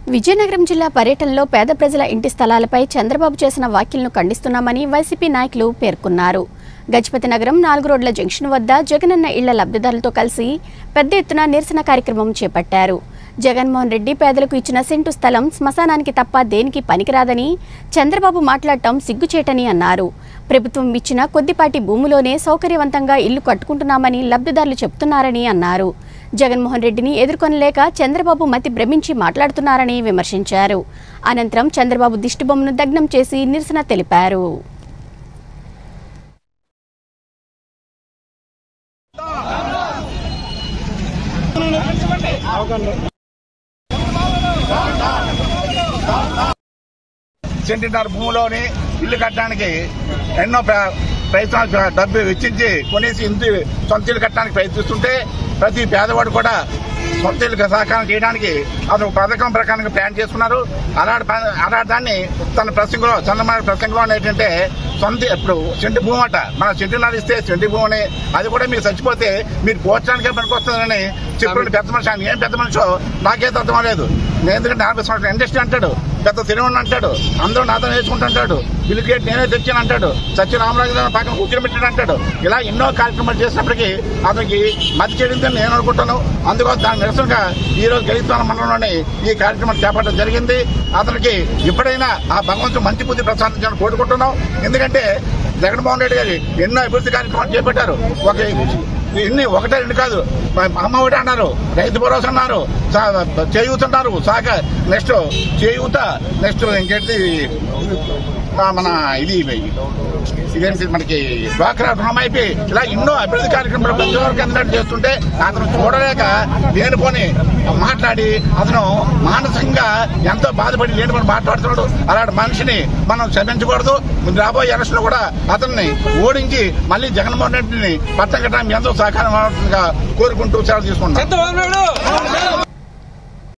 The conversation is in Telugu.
విజయనగరం జిల్లా పర్యటనలో పేద ప్రజల ఇంటి స్థలాలపై చంద్రబాబు చేసిన వ్యాఖ్యలను ఖండిస్తున్నామని వైసీపీ నాయకులు పేర్కొన్నారు గజపతి నగరం నాలుగు రోడ్ల జంక్షన్ వద్ద జగనన్న ఇళ్ల లబ్ధిదారులతో కలిసి పెద్ద ఎత్తున నిరసన కార్యక్రమం చేపట్టారు జగన్మోహన్ రెడ్డి పేదలకు ఇచ్చిన సెంటు స్థలం శ్మశానానికి తప్ప దేనికి పనికిరాదని చంద్రబాబు మాట్లాడటం సిగ్గుచేటని అన్నారు ప్రభుత్వం ఇచ్చిన కొద్దిపాటి భూమిలోనే సౌకర్యవంతంగా ఇల్లు కట్టుకుంటున్నామని లబ్ధిదారులు చెబుతున్నారని అన్నారు జగన్మోహన్ రెడ్డిని ఎదుర్కొనలేక చంద్రబాబు మతి భ్రమించి మాట్లాడుతున్నారని విమర్శించారు అనంతరం చంద్రబాబు దిష్టిబొమ్మను దగ్నం చేసి నిరసన తెలిపారు సెంటీన్నర భూమిలోని ఇల్లు కట్టడానికి ఎన్నో ప్ర- ప్రయత్నాలు చ- డబ్బు వెచ్చించి కొనేసి ఇంటి సొంత ఇల్లు కట్టడానికి ప్రయత్నిస్తుంటే ప్రతి పేదవాడు కూడా సొంత ఇల్లు సహకారం చేయడానికి అతను పథకం ప్రకారంగా ప్లాన్ చేసుకున్నారు అలాంటి ప- అలాంటి దాన్ని తన ప్రసంగంలో చంద్రబాబు ప్రసంగంలో ఏంటంటే సొంత ఇప్పుడు సెంటు భూమి అట మన సెంటున్నర ఇస్తే సెంటు భూమిని అది కూడా మీరు చచ్చిపోతే మీరు పోర్చడానికే పనికొస్తుందని చెప్పిన పెద్ద మనిషి ఆయన ఏం పెద్ద మనిషో నాకైతే అర్థం లేదు నేను ఎందుకంటే నలభై సంవత్సరాల ఇండస్ట్రీ అంటాడు పెద్ద తిరువని అంటాడు అందరూ నాతో నేర్చుకుంటుంటాడు బిల్ గేట్ నేనే తెచ్చాను అంటాడు సత్య రామరాజు గారు పక్కన కూర్చొని పెట్టాడు అంటాడు ఇలా ఎన్నో కార్యక్రమాలు చేసినప్పటికీ అతనికి మతి చెడిందని నేను అనుకుంటాను అందుకోసం దాని నిరసనగా ఈ రోజు గెలుస్తాన మండలంలోని ఈ కార్యక్రమం చేపట్టడం జరిగింది అతనికి ఎప్పుడైనా ఆ భగవంతుడు మంచి బుద్ధి ప్రసాదించాలని కోరుకుంటున్నాం ఎందుకంటే జగన్మోహన్ రెడ్డి గారి ఎన్నో అభివృద్ధి కార్యక్రమాలు చేపట్టారు ఒక ఇన్ని ఒకటే రెండు కాదు అమ్మ ఒకటి అన్నారు రైతు భరోసా అన్నారు సా- చేయూత అన్నారు సాగ నెక్స్ట్ చేయూత నెక్స్ట్ ఇంకేంటి ఆ, మన ఇది ఇదేంటి మనకి డ్వాక్రా రుణమైపోయి ఇలా ఎన్నో అభివృద్ధి కార్యక్రమాలు ప్రతి ఒక్కరికి అందినట్టు చేస్తుంటే అతను చూడలేక లేనిపోని మాట్లాడి అతను మానసికంగా ఎంతో బాధపడి లేనిపోని మాట్లాడుతున్నాడు అలాంటి మనిషిని మనం క్షమించకూడదు రాబోయే ఎలక్షన్ కూడా అతన్ని ఓడించి మళ్ళీ జగన్మోహన్ రెడ్డిని పట్టం కట్టడానికి ఎంతో సహకారం కోరుకుంటూ సెలవు తీసుకుంటాం చంద్రబాబు నాయుడు